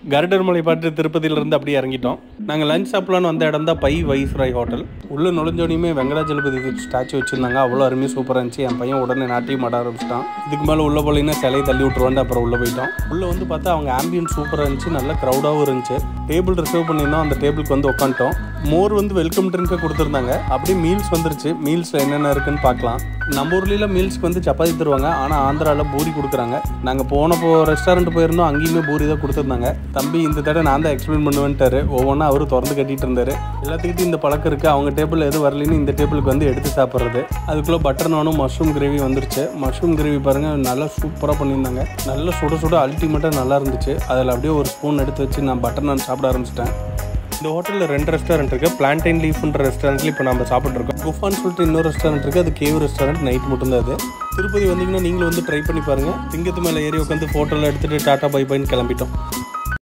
கருடர் மலை பார்த்து திருப்பதியிலேருந்து அப்படியே இறங்கிட்டோம் நாங்கள் லஞ்ச் சாப்பிடலான்னு வந்த இடம் தான் பை வைஸ்ராய் ஹோட்டல் உள்ளே நுழைஞ்சோனையுமே வெங்கடாஜலபதி ஸ்டாச்சு வச்சுருந்தாங்க அவ்வளோ அருமையாக சூப்பராக இருந்துச்சு என் பையன் உடனே நாட்டியம் ஆட ஆரம்பிச்சிட்டான் இதுக்கு மேலே உள்ளே போலீங்கன்னா சிலையை தள்ளி விட்ருவாண்டு அப்புறம் உள்ளே போயிட்டோம் உள்ளே வந்து பார்த்தா அவங்க ஆம்பியன்ஸ் சூப்பராக இருந்துச்சு நல்ல க்ரௌடாகவும் இருந்துச்சு டேபிள் ரிசர்வ் பண்ணியிருந்தோம் அந்த டேபிளுக்கு வந்து உட்காந்துட்டோம் மோர் வந்து வெல்கம் ட்ரிங்க்கை கொடுத்துருந்தாங்க அப்படியே மீல்ஸ் வந்துருச்சு மீல்ஸில் என்னென்ன இருக்குன்னு பார்க்கலாம் நம்ம ஊர்ல மீல்ஸ்க்கு வந்து சப்பாத்தி தருவாங்க ஆனால் ஆந்திராவில் பூரி கொடுக்குறாங்க நாங்கள் போனப்போ ரெஸ்டாரண்ட் போயிருந்தோம் அங்கேயுமே பூரி தான் கொடுத்துருந்தாங்க தம்பி இந்த தடவை நான் தான் எக்ஸ்பிளைன் பண்ணுவேன்ட்டாரு ஒவ்வொன்றா அவர் திறந்து கட்டிட்டு இருந்தாரு எல்லாத்துக்கிட்டும் இந்த பழக்கம் இருக்குது அவங்க டேபிள் எது வரலைன்னு இந்த டேபிளுக்கு வந்து எடுத்து சாப்பிட்றது அதுக்குள்ளே பட்டர் நானும் மஷ்ரூம் கிரேவி வந்துருச்சு மஷ்ரூம் கிரேவி பாருங்கள் நல்லா சூப்பராக பண்ணியிருந்தாங்க நல்லா சுட சுட அல்டிமேட்டாக நல்லா இருந்துச்சு அதில் அப்படியே ஒரு ஸ்பூன் எடுத்து வச்சு நான் பட்டர் நான் சாப்பிட ஆரம்பிச்சிட்டேன் இந்த ஹோட்டலில் ரெண்டு ரெஸ்டாரண்ட் இருக்குது பிளான்டைன் லீஃப்ன்ற ரெஸ்டாரண்ட்ல இப்போ நம்ம சாப்பிட்ருக்கோம் குஃபான்னு சொல்லிட்டு இன்னொரு ரெஸ்டாரண்ட் இருக்குது அது கேவ் ரெஸ்டாரண்ட் நைட் மட்டும்தான் அது திருப்பதி வந்தீங்கன்னா நீங்களும் வந்து ட்ரை பண்ணி பாருங்கள் திங்கத்து மேலே ஏறி உட்காந்து ஃபோட்டோலாம் எடுத்துகிட்டு டாட்டா பை பைன்னு கிளம்பிட்டோம்